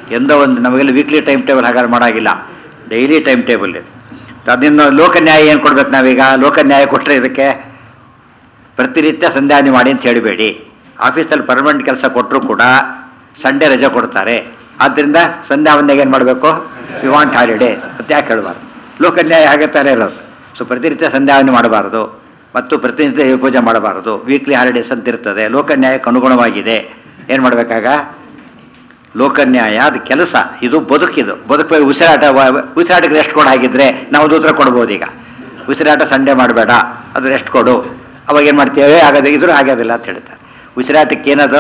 ಎಂದೋ ಒಂದು ನಮಗೆಲ್ಲ ವೀಕ್ಲಿ ಟೈಮ್ ಟೇಬಲ್ ಹಾಗಾದ್ರೆ ಮಾಡಾಗಿಲ್ಲ ಡೈಲಿ ಟೈಮ್ ಟೇಬಲ್ ಇದೆ ಅದನ್ನು ಲೋಕ ನ್ಯಾಯ ಏನು ಕೊಡ್ಬೇಕು ನಾವೀಗ ಲೋಕ ನ್ಯಾಯ ಕೊಟ್ಟರೆ ಇದಕ್ಕೆ ಪ್ರತಿನಿತ್ಯ ಸಂಧ್ಯಾವನೆ ಮಾಡಿ ಅಂತ ಹೇಳಬೇಡಿ ಆಫೀಸಲ್ಲಿ ಪರ್ಮನೆಂಟ್ ಕೆಲಸ ಕೊಟ್ಟರು ಕೂಡ ಸಂಡೇ ರಜೆ ಕೊಡ್ತಾರೆ ಆದ್ದರಿಂದ ಸಂಧ್ಯಾವಂದನೆಗೆ ಏನು ಮಾಡಬೇಕು ವಿ ವಾಂಟ್ ಹಾಲಿಡೇ ಅಂತ ಯಾಕೆ ಹೇಳಬಾರ್ದು ಲೋಕ ನ್ಯಾಯ ಹಾಗೆ ತಾನೇ ಇರೋದು ಸೊ ಪ್ರತಿನಿತ್ಯ ಸಂಧ್ಯಾವನೆ ಮಾಡಬಾರದು ಮತ್ತು ಪ್ರತಿನಿತ್ಯ ದೇವ ಪೂಜೆ ಮಾಡಬಾರದು ವೀಕ್ಲಿ ಹಾಲಿಡೇಸ್ ಅಂತ ಇರ್ತದೆ ಲೋಕ ನ್ಯಾಯಕ್ಕೆ ಅನುಗುಣವಾಗಿದೆ ಏನು ಮಾಡಬೇಕಾಗ ಲೋಕನ್ಯಾಯ ಅದು ಕೆಲಸ ಇದು ಬದುಕಿದು ಬದುಕು ಉಸಿರಾಟ ವ- ಉಸಿರಾಟಕ್ಕೆ ರೆಸ್ಟ್ ಕೊಡು ಹಾಗಿದ್ರೆ ನಾವು ಅದು ಉತ್ತರ ಕೊಡ್ಬೋದು ಈಗ ಉಸಿರಾಟ ಸಂಡೇ ಮಾಡಬೇಡ ಅದು ರೆಸ್ಟ್ ಕೊಡು ಅವಾಗ ಏನು ಮಾಡ್ತೀವಿ ಆಗೋದು ಇದ್ರೂ ಆಗೋದಿಲ್ಲ ಅಂತ ಹೇಳ್ತಾರೆ ಉಸಿರಾಟಕ್ಕೆ ಏನದು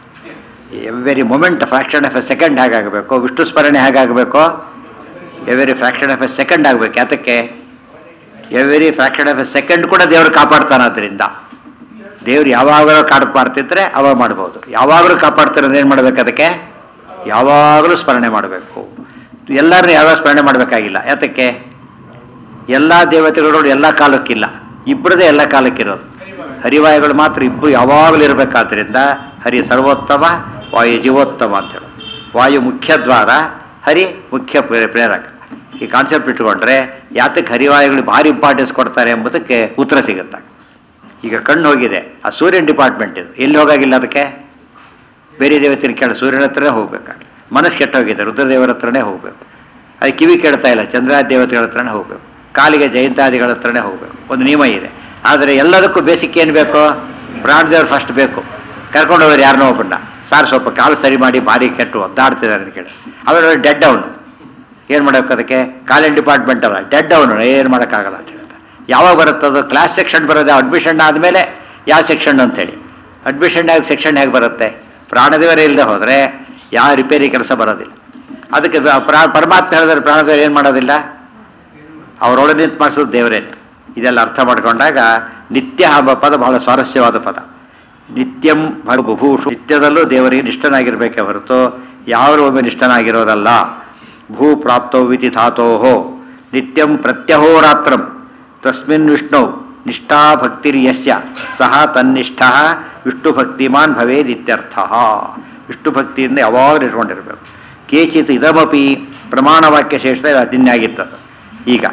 every moment fraction of a second ಹೇಗಾಗಬೇಕು ವಿಷ್ಣು ಸ್ಮರಣೆ ಹೇಗಾಗಬೇಕು every fraction of a second ಆಗಬೇಕು ಯಾತಕ್ಕೆ every fraction of a second ಕೂಡ ದೇವರು ಕಾಪಾಡ್ತಾನೆ ಅದರಿಂದ ದೇವ್ರು ಯಾವಾಗಲೂ ಕಾಪಾಡ್ತಿದ್ರೆ ಅವಾಗ ಮಾಡ್ಬೋದು ಯಾವಾಗಲೂ ಕಾಪಾಡ್ತಾರೆ ಏನು ಮಾಡ್ಬೇಕು ಅದಕ್ಕೆ ಯಾವಾಗಲೂ ಸ್ಮರಣೆ ಮಾಡಬೇಕು ಎಲ್ಲರನ್ನೂ ಯಾವಾಗ ಸ್ಮರಣೆ ಮಾಡಬೇಕಾಗಿಲ್ಲ ಯಾತಕ್ಕೆ ಎಲ್ಲ ದೇವತೆಗಳು ಎಲ್ಲ ಕಾಲಕ್ಕಿಲ್ಲ ಇಬ್ಬರದೇ ಎಲ್ಲ ಕಾಲಕ್ಕಿರೋದು ಹರಿವಾಯುಗಳು ಮಾತ್ರ ಇಬ್ಬರು ಯಾವಾಗಲೂ ಇರಬೇಕಾದ್ರಿಂದ ಹರಿ ಸರ್ವೋತ್ತಮ ವಾಯು ಜೀವೋತ್ತಮ ಅಂತೇಳಿ ವಾಯು ಮುಖ್ಯ ದ್ವಾರ ಹರಿ ಮುಖ್ಯ ಪ್ರೇರ- ಪ್ರೇರಕ ಈ ಕಾನ್ಸೆಪ್ಟ್ ಇಟ್ಕೊಂಡ್ರೆ ಯಾತಕ್ಕೆ ಹರಿವಾಯುಗಳು ಭಾರಿ ಇಂಪಾರ್ಟೆನ್ಸ್ ಕೊಡ್ತಾರೆ ಎಂಬುದಕ್ಕೆ ಉತ್ತರ ಸಿಗುತ್ತೆ ಈಗ ಕಣ್ಣು ಹೋಗಿದೆ ಆ ಸೂರ್ಯನ ಡಿಪಾರ್ಟ್ಮೆಂಟ್ ಇದು ಎಲ್ಲಿ ಹೋಗಾಗಿಲ್ಲ ಅದಕ್ಕೆ ಬೇರೆ ದೇವತೆನ ಕೇಳ ಸೂರ್ಯನ ಹತ್ರನೇ ಹೋಗ್ಬೇಕಾಗ ಮನಸ್ಸು ಕೆಟ್ಟೋಗಿದೆ ರುದ್ರದೇವರ ಹತ್ರನೇ ಹೋಗ್ಬೇಕು ಅದು ಕಿವಿ ಕೇಳ್ತಾ ಇಲ್ಲ ಚಂದ್ರ ದೇವತೆಗಳ ಹತ್ರನೇ ಹೋಗ್ಬೇಕು ಕಾಲಿಗೆ ಜಯಂತಾದಿಗಳ ಹತ್ರನೇ ಹೋಗ್ಬೇಕು ಒಂದು ನಿಯಮ ಇದೆ ಆದರೆ ಎಲ್ಲದಕ್ಕೂ ಬೇಸಿಕ್ ಏನು ಬೇಕು ಪ್ರಾಣದೇವ್ರು ಫಸ್ಟ್ ಬೇಕು ಕರ್ಕೊಂಡು ಹೋಗೋರು ಯಾರನ್ನೋ ಒಬ್ಬನ್ನ ಸಾರ್ ಸ್ವಲ್ಪ ಕಾಲು ಸರಿ ಮಾಡಿ ಭಾರಿ ಕೆಟ್ಟು ಒದ್ದಾಡ್ತಿದ್ದಾರೆ ಅಂತ ಕೇಳಿ ಅವರು ಡೆಡ್ ಅವನು ಏನು ಮಾಡಬೇಕು ಅದಕ್ಕೆ ಕಾಲಿನ ಡಿಪಾರ್ಟ್ಮೆಂಟ್ ಅಲ್ಲ ಡೆಡ್ ಅವನು ಏನು ಮಾಡೋಕ್ಕಾಗಲ್ಲ ಅಂತ ಹೇಳ್ತಾರೆ ಯಾವಾಗ ಬರುತ್ತದು ಕ್ಲಾಸ್ ಸೆಕ್ಷನ್ ಬರೋದು ಅಡ್ಮಿಷನ್ ಆದಮೇಲೆ ಯಾವ ಸೆಕ್ಷನ್ ಅಂತೇಳಿ ಅಡ್ಮಿಷನ್ ಆಗಿ ಸೆಕ್ಷನ್ ಹೇಗೆ ಬರುತ್ತೆ ಪ್ರಾಣದೇವರೇ ಇಲ್ಲದೆ ಹೋದರೆ ಯಾವ ರಿಪೇರಿ ಕೆಲಸ ಬರೋದಿಲ್ಲ ಅದಕ್ಕೆ ಬ- ಪ್ರಾ- ಪರಮಾತ್ಮ ಹೇಳಿದ್ರೆ ಪ್ರಾಣದೇವರು ಏನು ಮಾಡೋದಿಲ್ಲ ಅವರೊಳಗೆ ನಿಂತು ಮಾಡಿಸೋದು ದೇವರೇನೆ ಇದೆಲ್ಲ ಅರ್ಥ ಮಾಡ್ಕೊಂಡಾಗ ನಿತ್ಯ ಎಂಬ ಪದ ಬಹಳ ಸ್ವಾರಸ್ಯವಾದ ಪದ ನಿತ್ಯಂ ಭೂಷು ನಿತ್ಯದಲ್ಲೂ ದೇವರಿಗೆ ನಿಷ್ಠನಾಗಿರ್ಬೇಕೇ ಹೊರತು ಯಾರು ಒಮ್ಮೆ ನಿಷ್ಠನಾಗಿರೋದಲ್ಲ ಭೂ ಪ್ರಾಪ್ತೋ ವಿಧಿ ಧಾತೋಹೋ ನಿತ್ಯಂ ಪ್ರತ್ಯಹೋರಾತ್ರಂ ತಸ್ಮಿನ್ ವಿಷ್ಣು ನಿಷ್ಠಾ ಭಕ್ತಿರ್ಯಸ್ಯ ಸಹ ತನ್ನಿಷ್ಠ ವಿಷ್ಣು ಭಕ್ತಿಮಾನ್ ಭವೇದ್ ಇತ್ಯರ್ಥ ವಿಷ್ಣು ಭಕ್ತಿಯಿಂದ ಯಾವಾಗಲೂ ಇಟ್ಕೊಂಡಿರ್ಬೇಕು ಕೇಚಿತ್ ಇದಮಪಿ ಪ್ರಮಾಣವಾಕ್ಯ ಶೇಷದ ಅದಿನ್ಯಾಗಿರ್ತದೆ ಈಗ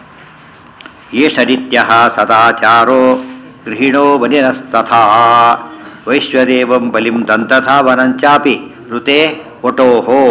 ಏಷ ನಿತ್ಯ ಸದಾಚಾರೋ ಗೃಹಿಣೋ ಬಲಿನಸ್ತಥಾ ವೈಶ್ವದೇವಂ ಬಲಿಂ ದಂತಧಾವನಂಚಾಪಿ ಋತೆ ಒಟೋಹೋ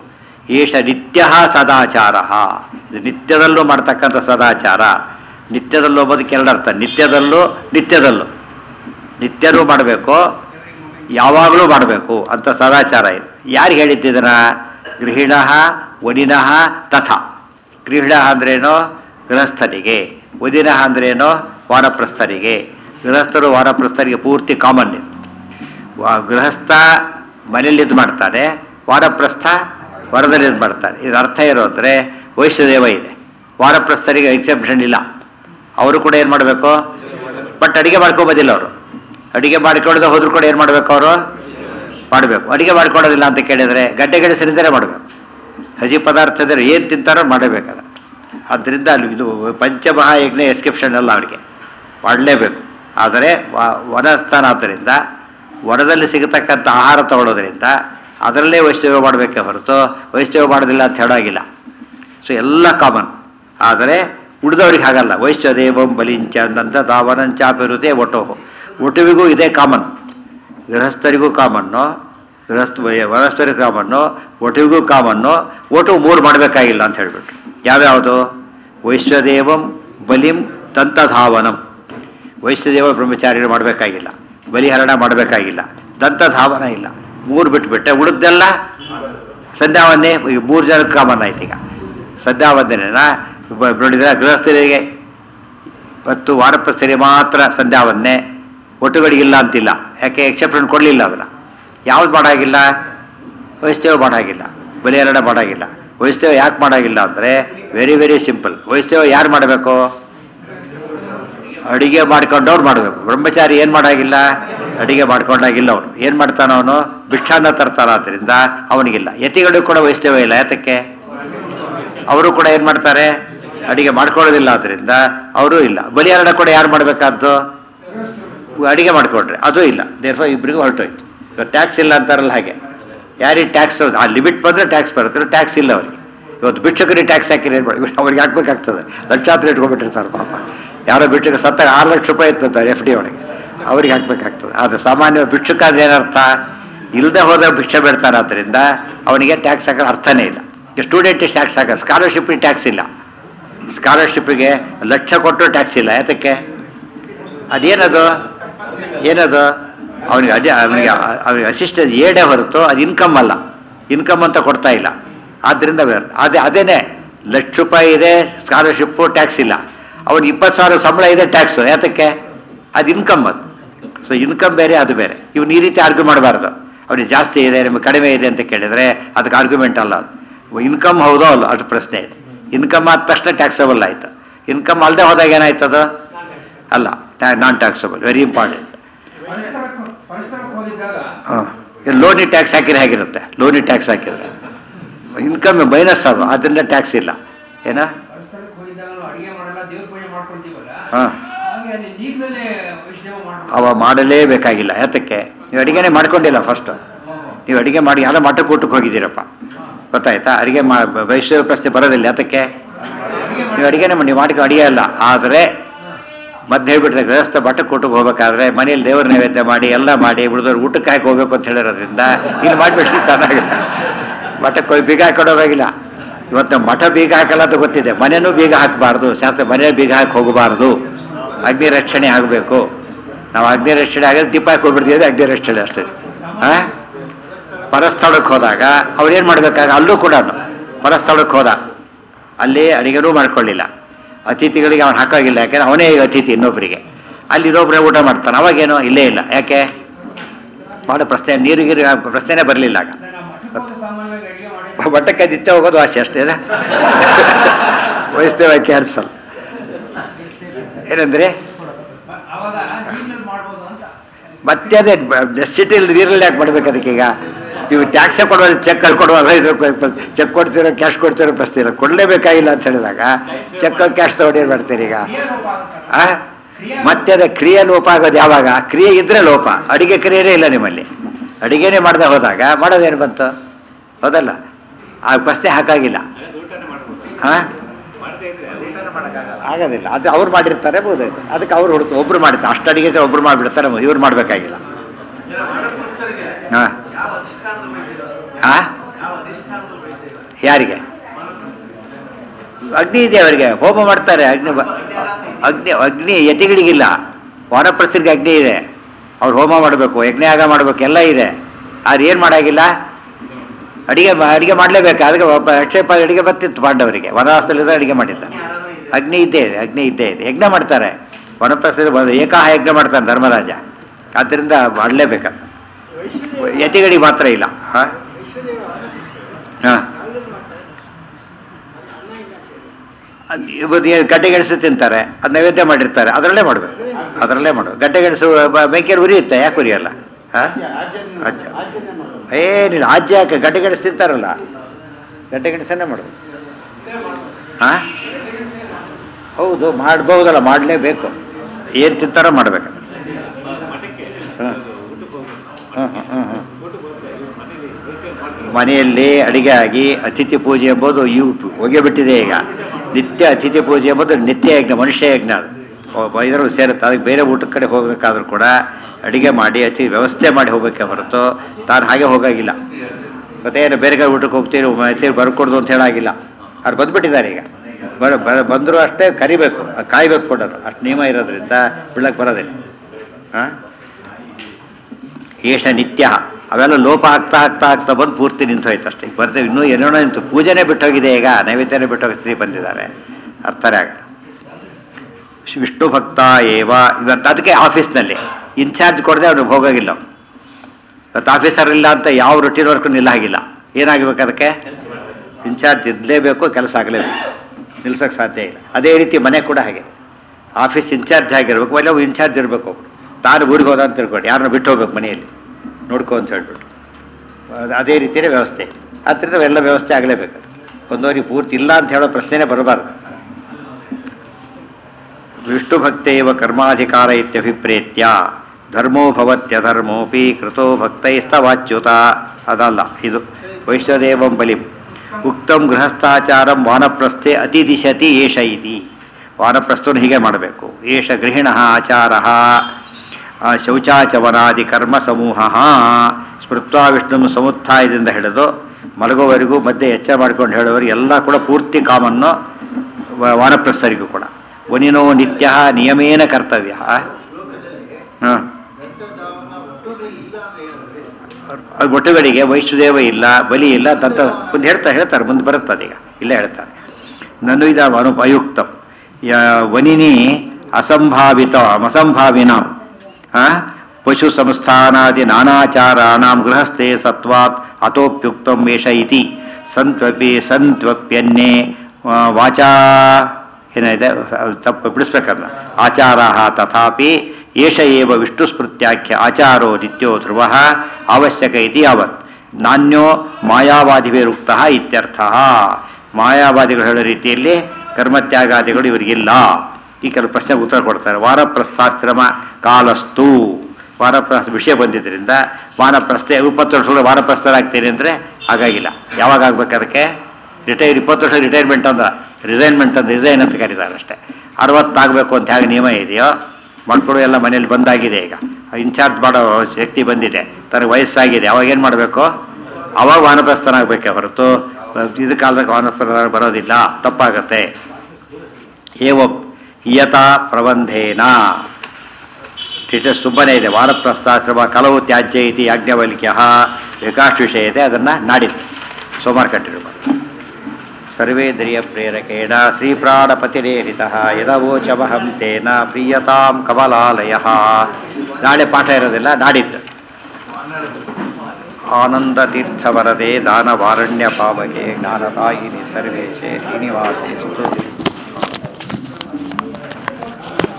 ಏಷ ನಿತ್ಯ ಸದಾಚಾರ ಇದು ನಿತ್ಯದಲ್ಲೂ ಮಾಡ್ತಕ್ಕಂಥ ಸದಾಚಾರ ನಿತ್ಯದಲ್ಲೂ ಅನ್ನೋದಕ್ಕೆ ಎರಡರ್ಥ ನಿತ್ಯದಲ್ಲೂ ನಿತ್ಯದಲ್ಲೂ ನಿತ್ಯನೂ ಮಾಡಬೇಕು ಯಾವಾಗಲೂ ಮಾಡಬೇಕು ಅಂತ ಸದಾಚಾರ ಇದು ಯಾರಿಗೆ ಹೇಳಿದ್ದಿದನ ಗೃಹಿಣ ವನಿನಃ ತಥಾ ಗೃಹಿಣ ಅಂದ್ರೇನು ಗೃಹಸ್ಥನಿಗೆ ವದಿನ ಅಂದ್ರೇನು ವಾನಪ್ರಸ್ಥರಿಗೆ ಗೃಹಸ್ಥರು ವಾನಪ್ರಸ್ಥರಿಗೆ ಪೂರ್ತಿ ಕಾಮನ್ ಇದು ವಾ- ಗೃಹಸ್ಥ ಮನೇಲಿ ಇದು ಮಾಡ್ತಾನೆ ವಾನಪ್ರಸ್ಥ ಹೊರದಲ್ಲಿ ಇದು ಮಾಡ್ತಾರೆ ಇದರ ಅರ್ಥ ಏನು ಅಂದರೆ ವೈಶ್ಯದೇವ ಇದೆ ವಾನಪ್ರಸ್ಥರಿಗೆ ಎಕ್ಸೆಪ್ಷನ್ ಇಲ್ಲ ಅವರು ಕೂಡ ಏನು ಮಾಡಬೇಕು ಬಟ್ ಅಡಿಗೆ ಮಾಡ್ಕೊಬೋದಿಲ್ಲ ಅವರು ಅಡಿಗೆ ಮಾಡ್ಕೊಳ್ಳದೆ ಹೋದ್ರು ಕೂಡ ಏನು ಮಾಡಬೇಕು ಅವರು ಮಾಡಬೇಕು ಅಡಿಗೆ ಮಾಡ್ಕೊಳ್ಳೋದಿಲ್ಲ ಅಂತ ಕೇಳಿದರೆ ಗಡ್ಡೆ ಗೆಣಸಿನಿಂದಲೇ ಮಾಡಬೇಕು ಹಸಿ ಪದಾರ್ಥ ಇದ್ದರೆ ಏನು ತಿಂತಾರೋ ಮಾಡಬೇಕದ ಆದ್ದರಿಂದ ಅಲ್ಲಿ ಇದು ಪಂಚಮಹಾಯಜ್ಞ ಎಸ್ಕ್ರಿಪ್ಷನ್ ಅಲ್ಲ ಅವರಿಗೆ ಮಾಡಲೇಬೇಕು ಆದರೆ ವ- ವನಸ್ಥಾನ ಆದ್ದರಿಂದ ವನದಲ್ಲಿ ಸಿಗತಕ್ಕಂಥ ಆಹಾರ ತಗೊಳ್ಳೋದ್ರಿಂದ ಅದರಲ್ಲೇ ವೈಷ್ಣವ ಮಾಡಬೇಕೇ ಹೊರತು ವೈಷ್ಣವ ಮಾಡೋದಿಲ್ಲ ಅಂತ ಹೇಳೋಗಿಲ್ಲ ಸೊ ಎಲ್ಲ ಕಾಮನ್ ಆದರೆ ಉಳಿದವ್ರಿಗೆ ಹಾಗಲ್ಲ ವೈಶ್ವದೇವಂ ಬಲಿಂಚ ನಂತ ದಾವನಂಚಾಪಿರುತೆ ಒಟೋಹು ಒಟುವಿಗೂ ಇದೇ ಕಾಮನ್ ಗೃಹಸ್ಥರಿಗೂ ಕಾಮನ್ನು ಗೃಹಸ್ಥ ವನಸ್ಥರಿಗೂ ಕಾಮನ್ನು ಒಟುವಿಗೂ ಕಾಮನ್ನು ಒಟು ಮೂರು ಮಾಡಬೇಕಾಗಿಲ್ಲ ಅಂತ ಹೇಳ್ಬಿಟ್ರು ಯಾವ್ಯಾವುದು ವೈಶ್ವದೇವಂ ಬಲಿಂ ದಂತಧಾವನಂ ವೈಶ್ಯದೇವ ಬ್ರಹ್ಮಚಾರಿಗಳು ಮಾಡಬೇಕಾಗಿಲ್ಲ ಬಲಿಹರಣ ಮಾಡಬೇಕಾಗಿಲ್ಲ ದಂತಧಾವನ ಇಲ್ಲ ಮೂರು ಬಿಟ್ಬಿಟ್ಟೆ ಉಳಿದೆಲ್ಲ ಸಂಧ್ಯಾವಂದನೆ ಈ ಮೂರು ಜನಕ್ಕೆ ಕಾಮನ್ ಆಯ್ತು ಈಗ ಸಂಧ್ಯಾವಂದನೆನ ಬ- ನೋಡಿದ್ರೆ ಗೃಹಸ್ಥರಿಗೆ ಮತ್ತು ವಾನಪ್ರಸ್ಥರಿಗೆ ಮಾತ್ರ ಸಂಧ್ಯಾವಂದನೆ ಒಟ್ಟುಗಳಿಗಿಲ್ಲ ಅಂತಿಲ್ಲ ಯಾಕೆ ಎಕ್ಸೆಪ್ಷನ್ ಕೊಡಲಿಲ್ಲ ಅದನ್ನು ಯಾವ್ದು ಮಾಡಾಗಿಲ್ಲ ವೈಷ್ಣವ ಮಾಡಾಗಿಲ್ಲ ಬಲಿಹರಣ ಮಾಡಾಗಿಲ್ಲ ವೈಷ್ಣವ ಯಾಕೆ ಮಾಡಾಗಿಲ್ಲ ಅಂದರೆ ವೆರಿ ವೆರಿ ಸಿಂಪಲ್ ವೈಷ್ಣವ ಯಾರು ಮಾಡಬೇಕು ಅಡಿಗೆ ಮಾಡ್ಕೊಂಡವ್ರು ಮಾಡಬೇಕು ಬ್ರಹ್ಮಚಾರಿ ಏನು ಮಾಡಾಗಿಲ್ಲ ಅಡಿಗೆ ಮಾಡ್ಕೊಂಡಾಗಿಲ್ಲ ಅವನು ಏನು ಮಾಡ್ತಾನ ಅವನು ಭಿಕ್ಷಾನ್ನ ತರ್ತಾನ ಆದ್ದರಿಂದ ಅವನಿಗಿಲ್ಲ ಯತಿಗಳು ಕೂಡ ವೈಷ್ಣವ ಇಲ್ಲ ಯಾತಕ್ಕೆ ಅವರು ಕೂಡ ಏನು ಮಾಡ್ತಾರೆ ಅಡಿಗೆ ಮಾಡ್ಕೊಳ್ಳೋದಿಲ್ಲ ಆದ್ದರಿಂದ ಅವರೂ ಇಲ್ಲ ಬಲಿಹರಣ ಕೂಡ ಯಾರು ಮಾಡಬೇಕಾದ್ದು ಅಡಿಗೆ ಮಾಡ್ಕೊಂಡ್ರೆ ಅದೂ ಇಲ್ಲ ದೇರ್ಫ ಇಬ್ಬರಿಗೂ ಹೊರಟೋಯ್ತು ಇವಾಗ ಟ್ಯಾಕ್ಸ್ ಇಲ್ಲ ಅಂತಾರಲ್ಲ ಹಾಗೆ ಯಾರಿಗೆ ಟ್ಯಾಕ್ಸ್ ಆ ಲಿಮಿಟ್ ಬಂದರೆ ಟ್ಯಾಕ್ಸ್ ಬರುತ್ತೆ ಟ್ಯಾಕ್ಸ್ ಇಲ್ಲ ಅವ್ರಿಗೆ ಇವತ್ತು ಭಿಕ್ಷಕರಿಗೆ ಟ್ಯಾಕ್ಸ್ ಹಾಕಿರಿ ಏನು ಮಾಡಿ ಅವ್ರಿಗೆ ಹಾಕ್ಬೇಕಾಗ್ತದೆ ಲಕ್ಷಾಂತರ ಇಟ್ಕೊಂಡ್ಬಿಟ್ಟಿರ್ತಾರೆ ಪಾಪ ಯಾರೋ ಭಿಕ್ಷಕ ಸತ್ತಾಗ ಆರು ಲಕ್ಷ ರೂಪಾಯಿ ಇರ್ತದೆ ಎಫ್ ಡಿ ಒಳಗೆ ಅವ್ರಿಗೆ ಹಾಕ್ಬೇಕಾಗ್ತದೆ ಆದರೆ ಸಾಮಾನ್ಯ ಭಿಕ್ಷುಕ ಅಂದ್ರೆ ಏನರ್ಥ ಇಲ್ಲದೆ ಹೋದ ಭಿಕ್ಷೆ ಬೇಡ್ತಾರೆ ಆದ್ದರಿಂದ ಅವನಿಗೆ ಟ್ಯಾಕ್ಸ್ ಹಾಕೋ ಅರ್ಥನೇ ಇಲ್ಲ ಸ್ಟೂಡೆಂಟಿಗೆ ಟ್ಯಾಕ್ಸ್ ಹಾಕ ಸ್ಕಾಲರ್ಶಿಪ್ಗೆ ಟ್ಯಾಕ್ಸ್ ಇಲ್ಲ ಸ್ಕಾಲರ್ಶಿಪ್ಪಿಗೆ ಲಕ್ಷ ಕೊಟ್ಟರು ಟ್ಯಾಕ್ಸ್ ಇಲ್ಲ ಯಾತಕ್ಕೆ ಅದೇನದು ಏನದು ಅವನಿಗೆ ಅದೇ ಅವನಿಗೆ ಅವನಿಗೆ ಅಸಿಸ್ಟೆಂಟ್ ಏಡೇ ಹೊರತು ಅದು ಇನ್ಕಮ್ ಅಲ್ಲ ಇನ್ಕಮ್ ಅಂತ ಕೊಡ್ತಾ ಇಲ್ಲ ಆದ್ದರಿಂದ ಬೇರೆ ಅದೇ ಅದೇನೇ ಲಕ್ಷ ರೂಪಾಯಿ ಇದೆ ಸ್ಕಾಲರ್ಶಿಪ್ಪು ಟ್ಯಾಕ್ಸ್ ಇಲ್ಲ ಅವನಿಗೆ ಇಪ್ಪತ್ತು ಸಾವಿರ ಸಂಬಳ ಇದೆ ಟ್ಯಾಕ್ಸು ಯಾತಕ್ಕೆ ಅದು ಇನ್ಕಮ್ ಅದು ಸೊ ಇನ್ಕಮ್ ಬೇರೆ ಅದು ಬೇರೆ ಇವನು ಈ ರೀತಿ ಆರ್ಗ್ಯೂ ಮಾಡಬಾರ್ದು ಅವನಿಗೆ ಜಾಸ್ತಿ ಇದೆ ನಿಮಗೆ ಕಡಿಮೆ ಇದೆ ಅಂತ ಕೇಳಿದರೆ ಅದಕ್ಕೆ ಆರ್ಗ್ಯುಮೆಂಟ್ ಅಲ್ಲ ಅದು ಇನ್ಕಮ್ ಹೌದೋ ಅಲ್ಲ ಅದು ಪ್ರಶ್ನೆ ಇದೆ ಇನ್ಕಮ್ ಆದ ತಕ್ಷಣ ಟ್ಯಾಕ್ಸಬಲ್ ಆಯಿತು ಇನ್ಕಮ್ ಅಲ್ಲದೆ ಹೋದಾಗ ಏನಾಯ್ತದು ಅಲ್ಲ ನಾನ್ ಟ್ಯಾಕ್ಸಬಲ್ ವೆರಿ ಇಂಪಾರ್ಟೆಂಟ್ ಪರಿಸರಕ್ಕೆ ಪರಿಸರಕ್ಕೆ ಹೋಗಿದ್ದಾಗ ಹಾಂ ಲೋನಿ ಟ್ಯಾಕ್ಸ್ ಹಾಕಿದ್ರೆ ಹೇಗಿರುತ್ತೆ ಲೋನಿ ಟ್ಯಾಕ್ಸ್ ಹಾಕಿದ್ರೆ ಇನ್ಕಮ್ ಮೈನಸ್ ಅದು ಅದರಿಂದ ಟ್ಯಾಕ್ಸ್ ಇಲ್ಲ ಏನ ಪರಿಸರಕ್ಕೆ ಹೋಗಿದ್ದಾಗ ನಾವು ಅಡಿಗೆ ಮಾಡಲ್ಲ ದೇವ್ರ ಪೂಜೆ ಮಾಡ್ಕೊಳ್ತೀವಲ್ಲ ಹಾಂ ಹಾಗೆ ಅಲ್ಲಿ ನೀರಿನಲ್ಲೇ ವೈಷ್ಣವ ಮಾಡ್ಕೊಂಡು ಅವ ಮಾಡಲೇಬೇಕಾಗಿಲ್ಲ ಯಾತಕ್ಕೆ ನೀವು ಅಡಿಗೆನೇ ಮಾಡ್ಕೊಂಡಿಲ್ಲ ಫಸ್ಟ್ ನೀವು ಅಡಿಗೆ ಮಾಡಿ ಎಲ್ಲ ಮಠಕ್ಕೆ ಊಟಕ್ಕೆ ಹೋಗಿದ್ದೀರಪ್ಪ ಗೊತ್ತಾಯ್ತಾ ಅಡಿಗೆ ಮಾ ವೈಷ್ಣವ ಪ್ರಶ್ನೆ ಬರೋದಿಲ್ಲ ಯಾತಕ್ಕೆ ನೀವು ಅಡಿಗೆನೇ ಮಾಡಿ ನೀವು ಮಾಡ್ಕೊ ಅಡಿಗೆ ಅಲ್ಲ ಆದರೆ ಮತ್ತೆ ಹೇಳ್ಬಿಟ್ರೆ ಗೃಹಸ್ಥ ಮಠಕ್ಕೆ ಊಟಕ್ಕೆ ಹೋಗ್ಬೇಕಾದ್ರೆ ಮನೇಲಿ ದೇವ್ರ ನೈವೇದ್ಯ ಮಾಡಿ ಎಲ್ಲ ಮಾಡಿ ಉಳಿದವ್ರು ಊಟಕ್ಕೆ ಹಾಕಿ ಹೋಗ್ಬೇಕು ಅಂತ ಹೇಳಿರೋದ್ರಿಂದ ಇಲ್ಲಿ ಮಾಡಿಬಿಟ್ರಿ ಚೆನ್ನಾಗಿಲ್ಲ ಮಠಕ್ಕೆ ಹೋಗಿ ಬೀಗ ಹಾಕೊಂಡೋಗಿಲ್ಲ ಇವತ್ತು ಮಠ ಬೀಗ ಹಾಕಲ್ಲ ಅಂತ ಗೊತ್ತಿದೆ ಮನೆನೂ ಬೀಗ ಹಾಕಬಾರ್ದು ಶಾಸ್ತ್ರ ಮನೆ ಬೀಗ ಹಾಕಿ ಹೋಗಬಾರ್ದು ಅಗ್ನಿ ರಕ್ಷಣೆ ಆಗಬೇಕು ನಾವು ಅಗ್ನಿ ರಕ್ಷಣೆ ಆಗೋದು ದೀಪ ಹಾಕಿ ಹೋಗ್ಬಿಡ್ತೀವಿ ಅಗ್ನಿ ರಕ್ಷಣೆ ಅಷ್ಟೇ ಹಾಂ ಪರಸ್ಥಳಕ್ಕೆ ಹೋದಾಗ ಅವ್ರೇನು ಮಾಡಬೇಕಾಗ ಅಲ್ಲೂ ಕೂಡ ಪರಸ್ಥಳಕ್ಕೆ ಹೋದ ಅಲ್ಲಿ ಅಡಿಗೆನೂ ಮಾಡ್ಕೊಳ್ಳಿಲ್ಲ ಅತಿಥಿಗಳಿಗೆ ಅವನು ಹಾಕೋಗಿಲ್ಲ ಯಾಕೆಂದ್ರೆ ಅವನೇ ಈಗ ಅತಿಥಿ ಇನ್ನೊಬ್ಬರಿಗೆ ಅಲ್ಲಿ ಇನ್ನೊಬ್ಬರೇ ಊಟ ಮಾಡ್ತಾನೆ ಅವಾಗೇನು ಇಲ್ಲೇ ಇಲ್ಲ ಯಾಕೆ ಮಾಡೋ ಪ್ರಶ್ನೆ ನೀರು ಗೀರು ಪ್ರಶ್ನೆನೇ ಬರಲಿಲ್ಲ ಆಗ ನಾವು ಮಠಕ್ಕೆ ಹೋಗಿ ಸಾಮಾನ್ಯವಾಗಿ ಅಡಿಗೆ ಮಾಡಿ ಬಟ್ಟಕ್ಕೆ ನಿತ್ಯ ಹೋಗೋದು ವಾಸಿ ಅಷ್ಟೇ ವಹಿಸ್ತೇವೆ ಕ್ಯಾನ್ಸಲ್ ಏನಂದ್ರೆ ಅವಾಗ ನೀರಿನಲ್ಲಿ ಮಾಡ್ಬೋದು ಅಂತ ಮತ್ತೆ ಅದೇ ನೆಸಿಟಿಲಿ ನೀರಲ್ಲಿ ಯಾಕೆ ಮಾಡ್ಬೇಕು ಅದಕ್ಕೆ ಈಗ ನೀವು ಟ್ಯಾಕ್ಸೇ ಕೊಡುವಾಗ ಚೆಕ್ ಅಲ್ಲಿ ಕೊಡುವಾಗ ಐದು ರೂಪಾಯಿ ಚೆಕ್ ಕೊಡ್ತೀರೋ ಕ್ಯಾಶ್ ಕೊಡ್ತೀರೋ ಪ್ರಶ್ನೆ ಇಲ್ಲ ಕೊಡಲೇಬೇಕಾಗಿಲ್ಲ ಅಂತ ಹೇಳಿದಾಗ ಚೆಕ್ ಕ್ಯಾಶ್ ತಗೊಂಡು ಏನು ಮಾಡ್ತೀರಿ ಈಗ ಕ್ರಿಯೆ ಲೋಪ ಆಗುತ್ತಲ್ಲ ಆ? ಮತ್ತೆ ಅದೇ ಕ್ರಿಯೆ ಲೋಪ ಆಗೋದು ಯಾವಾಗ ಕ್ರಿಯೆ ಇದ್ರೆ ಲೋಪ ಅಡಿಗೆ ಕ್ರಿಯೆನೇ ಇಲ್ಲ ನಿಮ್ಮಲ್ಲಿ ಅಡಿಗೆನೇ ಮಾಡದೆ ಹೋದಾಗ ಮಾಡೋದೇನು ಬಂತು ಹೌದಲ್ಲ ಆ ಪ್ರಶ್ನೆ ಹಾಕಾಗಿಲ್ಲ ಹಾ ಆಗೋದಿಲ್ಲ ಅದು ಅವ್ರು ಮಾಡಿರ್ತಾರೆ ಬೋದಾಯ್ತು ಅದಕ್ಕೆ ಅವ್ರು ಹುಡುಕು ಒಬ್ರು ಮಾಡಿರ್ತಾರೆ ಅಷ್ಟು ಅಡಿಗೆ ಒಬ್ರು ಮಾಡಿಬಿಡ್ತಾರೆ ಇವ್ರು ಮಾಡಬೇಕಾಗಿಲ್ಲ ಹಾಂ ಹಾಂ ಯಾರಿಗೆ ಅಗ್ನಿ ಇದೆ ಅವರಿಗೆ ಹೋಮ ಮಾಡ್ತಾರೆ ಅಗ್ನಿ ಬ- ಅಗ್ನಿ ಅಗ್ನಿ ಯತಿಗಳಿಗಿಲ್ಲ ವಾನಪ್ರಸ್ಥರಿಗೆ ಅಗ್ನಿ ಇದೆ ಅವ್ರು ಹೋಮ ಮಾಡಬೇಕು ಯಜ್ಞಯಾಗ ಮಾಡಬೇಕು ಎಲ್ಲ ಇದೆ ಆದ್ರೆ ಏನು ಮಾಡಾಗಿಲ್ಲ ಅಡಿಗೆ ಮಾ- ಅಡಿಗೆ ಮಾಡಲೇಬೇಕು ಅದಕ್ಕೆ ಒಬ್ಬ ಆಕ್ಷೇಪ ಅಡಿಗೆ ಬರ್ತಿತ್ತು ಪಾಂಡವರಿಗೆ ವನವಾಸದಲ್ಲಿದ್ದ ಅಡಿಗೆ ಮಾಡಿದ್ದಾರೆ ಅಗ್ನಿ ಇದ್ದೇ ಇದೆ ಅಗ್ನಿ ಇದ್ದೇ ಇದೆ ಯಜ್ಞ ಮಾಡ್ತಾರೆ ವನಪ್ರಸ್ಥರು ಏಕಾಹ ಯಜ್ಞ ಮಾಡ್ತಾನೆ ಧರ್ಮರಾಜ ಆದ್ದರಿಂದ ಮಾಡಲೇಬೇಕು ಯತಿಗಳಿಗೆ ಮಾತ್ರ ಇಲ್ಲ ಹಾಂ ಹಾಂ ಇವತ್ತು ಏನು ಗಡ್ಡೆ ಗೆಣಸು ತಿಂತಾರೆ ಅದು ನೈವೇದ್ಯ ಮಾಡಿರ್ತಾರೆ ಅದರಲ್ಲೇ ಮಾಡಬೇಕು ಅದರಲ್ಲೇ ಮಾಡಬೇಕು ಗಡ್ಡೆ ಗೆಣಸು ಬ- ಬೆಂಕಿಯಲ್ಲಿ ಉರಿಯುತ್ತೆ ಯಾಕೆ ಉರಿಯಲ್ಲ ಹಾಂ ಅಜ್ಜ ಏನಿಲ್ಲ ಆಜ್ಯ ಯಾಕೆ ಗಡ್ಡೆ ಗೆಣಸು ತಿಂತಾರಲ್ಲ ಗಡ್ಡೆ ಗೆಣಸನ್ನೇ ಮಾಡಬೇಕು ಹಾಂ ಹೌದು ಮಾಡ್ಬಹುದಲ್ಲ ಮಾಡಲೇಬೇಕು ಏನು ತಿಂತಾರೋ ಮಾಡಬೇಕು ಹಾಂ ಹಾಂ ಹಾಂ ಹಾಂ ಮನೆಯಲ್ಲಿ ಅಡಿಗೆ ಆಗಿ ಅತಿಥಿ ಪೂಜೆ ಎಂಬುದು ಇವು ಹೋಗೇ ಬಿಟ್ಟಿದೆ ಈಗ ನಿತ್ಯ ಅತಿಥಿ ಪೂಜೆ ಎಂಬುದು ನಿತ್ಯ ಯಜ್ಞ ಮನುಷ್ಯ ಯಜ್ಞ ಅದು ಒಬ್ಬ ಇದರಲ್ಲಿ ಸೇರುತ್ತೆ ಅದಕ್ಕೆ ಬೇರೆ ಊಟದ ಕಡೆ ಹೋಗಬೇಕಾದ್ರೂ ಕೂಡ ಅಡಿಗೆ ಮಾಡಿ ಅತಿ ವ್ಯವಸ್ಥೆ ಮಾಡಿ ಹೋಗಬೇಕೆ ಹೊರತು ತಾನು ಹಾಗೆ ಹೋಗಾಗಿಲ್ಲ ಮತ್ತೇನು ಬೇರೆ ಕಡೆ ಊಟಕ್ಕೆ ಹೋಗ್ತೀರಿ ಮತ್ತೆ ಬರ್ಕೊಡ್ದು ಅಂತ ಹೇಳಾಗಿಲ್ಲ ಅವ್ರು ಬಂದ್ಬಿಟ್ಟಿದ್ದಾರೆ ಈಗ ಬರ ಬರ ಬಂದರೂ ಅಷ್ಟೇ ಕರಿಬೇಕು ಅದ್ ಕಾಯ್ಬೇಕು ಕೊಡೋದು ಅಷ್ಟು ನಿಯಮ ಇರೋದ್ರಿಂದ ಬಿಡಕ್ಕೆ ಬರೋದಿಲ್ಲ ಹಾಂ ಏಷ ನಿತ್ಯ ಅವೆಲ್ಲ ಲೋಪ ಆಗ್ತಾ ಆಗ್ತಾ ಆಗ್ತಾ ಬಂದು ಪೂರ್ತಿ ನಿಂತು ಹೋಯ್ತು ಅಷ್ಟೇ ಈಗ ಬರ್ತೇವೆ ಇನ್ನೂ ಏನೇನೋ ನಿಂತು ಪೂಜೆನೇ ಬಿಟ್ಟೋಗಿದೆ ಈಗ ನೈವೇದ್ಯನೇ ಬಿಟ್ಟೋಗಿ ಸ್ಥಿತಿ ಬಂದಿದ್ದಾರೆ ಅರ್ಥನೇ ಆಗಲ್ಲ ವಿಷ್ಣು ಭಕ್ತ ಏವ ಇವತ್ತು ಅದಕ್ಕೆ ಆಫೀಸ್ನಲ್ಲಿ ಇನ್ಚಾರ್ಜ್ ಕೊಡದೆ ಅವ್ನಿಗೆ ಹೋಗೋಗಿಲ್ಲ ಅವ್ನು. ಇವತ್ತು ಆಫೀಸರ್ ಇಲ್ಲ ಅಂತ ಯಾವ ರೊಟೀನ್ ವರ್ಕು ನಿಲ್ಲ ಆಗಿಲ್ಲ ಏನಾಗಬೇಕು ಅದಕ್ಕೆ ಇನ್ಚಾರ್ಜ್ ಇರಲೇಬೇಕು ಕೆಲಸ ಆಗಲೇಬೇಕು ನಿಲ್ಸೋಕ್ಕೆ ಸಾಧ್ಯ ಇಲ್ಲ ಅದೇ ರೀತಿ ಮನೆ ಕೂಡ ಹಾಗೆ ಆಫೀಸ್ ಇನ್ಚಾರ್ಜ್ ಆಗಿರ್ಬೇಕು ಒಳ್ಳೆ ಇನ್ಚಾರ್ಜ್ ಇರಬೇಕು ಒಬ್ರು ತಾನು ಊರಿಗೆ ಹೋದ ಅಂತ ತಿಳ್ಕೊಂಡು ಯಾರನ್ನ ಬಿಟ್ಟು ಹೋಗ್ಬೇಕು ಮನೆಯಲ್ಲಿ ನೋಡ್ಕೊ ಅಂತ ಹೇಳ್ಬಿಟ್ಟು ಅದ್- ಅದೇ ರೀತಿಯೇ ವ್ಯವಸ್ಥೆ ಆದ್ದರಿಂದ ಅವೆಲ್ಲ ವ್ಯವಸ್ಥೆ ಆಗಲೇಬೇಕು ಒಂದವರಿಗೆ ಪೂರ್ತಿ ಇಲ್ಲ ಅಂತ ಹೇಳೋ ಪ್ರಶ್ನೆನೇ ಬರಬಾರ್ದು ವಿಷ್ಣು ಭಕ್ತೇವ ಕರ್ಮಾಧಿಕಾರ ಇತ್ಯಭಿಪ್ರೇತ್ಯ ಧರ್ಮೋ ಭವತ್ಯಧರ್ಮೋಪಿ ಕೃತೋ ಭಕ್ತೈಸ್ತವಾಚ್ಯುತ ಅದಲ್ಲ ಇದು ವೈಶ್ವದೇವಂ ಬಲಿಂ ಉಕ್ತಂ ಗೃಹಸ್ಥಾಚಾರಂ ವಾನಪ್ರಸ್ಥೆ ಅತಿದಿಶತಿ ಏಷ ಇತಿ ವಾನಪ್ರಸ್ಥನು ಹೀಗೆ ಮಾಡಬೇಕು ಏಷ ಗೃಹಿಣ ಆಚಾರ ಶೌಚಾಚವನಾದಿ ಕರ್ಮ ಸಮೂಹ ಸ್ಮೃತ್ವಾ ವಿಷ್ಣು ಸಮುತ್ಥಾಯದಿಂದ ಹಿಡಿದು ಮಲಗುವವರೆಗೂ ಮಧ್ಯೆ ಎಚ್ಚರ ಮಾಡ್ಕೊಂಡು ಹೇಳುವವರೆಗೆ ಎಲ್ಲ ಕೂಡ ಪೂರ್ತಿ ಕಾಮನ್ನು ವ- ವಾನಪ್ರಸ್ಥರಿಗೂ ಕೂಡ ವನಿನೋ ನಿತ್ಯ ನಿಯಮೇನ ಕರ್ತವ್ಯ ಹಾಂ ಅದು ಒಟ್ಟುಗಳಿಗೆ ವೈಷ್ಣುದೇವ ಇಲ್ಲ ಬಲಿ ಇಲ್ಲ ದಂತ ಮುಂದೆ ಹೇಳ್ತಾರೆ ಹೇಳ್ತಾರೆ ಮುಂದೆ ಬರುತ್ತೆ ಅದೀಗ ಇಲ್ಲೇ ಹೇಳ್ತಾರೆ ನನ್ನು ಇದ ಅನು ಅಯುಕ್ತ ವನಿನಿ ಅಸಂಭಾವಿತ ಅಸಂಭಾವಿನಾಂ ಆ? ಪಶು ಸಂಸ್ಥಾನಾದಿ ನಾನಾಚಾರಾಣಾಂ ಗೃಹಸ್ಥೆ ಸತ್ವಾತ್ ಅತೋಪ್ಯುಕ್ತಂ ಏಷ ಇತಿ ಸಂತ್ವಪಿ ಸಂತ್ವಪ್ಯನ್ನೇ ಆ, ವಾಚಾ ಏನಿದೆ ತಪ್ಪು ಬಿಡಿಸ್ಬೇಕಲ್ಲ ಆಚಾರ ತಥಾಪಿ ಏಷ ಏವ ವಿಷ್ಣುಸ್ಮೃತ್ಯಾಖ್ಯ ಆಚಾರೋ ನಿತ್ಯೋ ಧ್ರುವ ಅವಶ್ಯಕ ಇತಿ ಯಾವತ್ ನಾಣ್ಯೋ ಮಾಯಾವಾದಿಭಿರುಕ್ತ ಇತ್ಯರ್ಥ ಮಾಯಾವಾದಿಗಳು ಹೇಳೋ ರೀತಿಯಲ್ಲಿ ಕರ್ಮತ್ಯಾಗಾದಿಗಳು ಇವರಿಗಿಲ್ಲ ಈ ಕೆಲವು ಪ್ರಶ್ನೆಗೆ ಉತ್ತರ ಕೊಡ್ತಾರೆ ವಾರಪ್ರಸ್ಥಾಶ್ರಮ ಕಾಲಸ್ತು ವಾನಪ್ರಸ್ಥ ವಿಷಯ ಬಂದಿದ್ದರಿಂದ ವಾನಪ್ರಸ್ಥ ಇಪ್ಪತ್ತು ವರ್ಷಗಳು ವಾನಪ್ರಸ್ಥರಾಗ್ತೀನಿ ಅಂದರೆ ಹಾಗಾಗಿಲ್ಲ ಯಾವಾಗ ಆಗ್ಬೇಕು ಅದಕ್ಕೆ ರಿಟೈರ್ ಇಪ್ಪತ್ತು ವರ್ಷ ರಿಟೈರ್ಮೆಂಟ್ ಅಂತ ರಿಸೈನ್ಮೆಂಟ್ ಅಂತ ರಿಸೈನ್ ಅಂತ ಕರೀತಾರೆ ಅಷ್ಟೇ ಅರವತ್ತಾಗಬೇಕು ಅಂತ ಹೇಗೆ ನಿಯಮ ಇದೆಯೋ ಮಕ್ಕಳು ಎಲ್ಲ ಮನೇಲಿ ಬಂದಾಗಿದೆ ಈಗ ಇನ್ಚಾರ್ಜ್ ಮಾಡೋ ಶಕ್ತಿ ಬಂದಿದೆ ತನಗೆ ವಯಸ್ಸಾಗಿದೆ ಅವಾಗ ಏನು ಮಾಡಬೇಕು ಅವಾಗ ವಾನಪ್ರಸ್ಥನಾಗಬೇಕೆ ಹೊರತು ಇದು ಕಾಲದಾಗ ವಾನಪ್ರಸ್ಥ ಬರೋದಿಲ್ಲ ತಪ್ಪಾಗತ್ತೆ ಏವ ಇಯತಾ ಪ್ರಬಂಧೇನ ಟೀಚರ್ಸ್ ತುಂಬನೇ ಇದೆ ವಾನಪ್ರಸ್ಥಾಶ್ರಮ ಕಲವು ತ್ಯಾಜ್ಯ ಇತಿ ಯಾಜ್ಞವಲ್ಕ್ಯ ವಿಕಾಸ್ ವಿಷಯ ಇದೆ ಅದನ್ನು ನಾಡಿದ್ದು ಸೋಮವಾರ ಕಂಟಿನ್ಯೂ ಮಾಡಿ ಸರ್ವೇಂದ್ರಿಯ ಪ್ರೇರಕೇಣ ಶ್ರೀಪ್ರಾಣಪತಿರೇರಿತ ಯದವೋಚಮಹಂ ತೇನ ಪ್ರಿಯತಾಂ ಕಮಲಾಲಯ ನಾಳೆ ಪಾಠ ಇರೋದಿಲ್ಲ ನಾಡಿದ್ದು ಆನಂದ ತೀರ್ಥವರದೆ ದಾನವಾರಣ್ಯ ಪಾವಕೆ ಜ್ಞಾನದಾಯಿನಿ ಸರ್ವೇಶೇ ಶ್ರೀನಿವಾಸೇ ಸ್ತುತಿ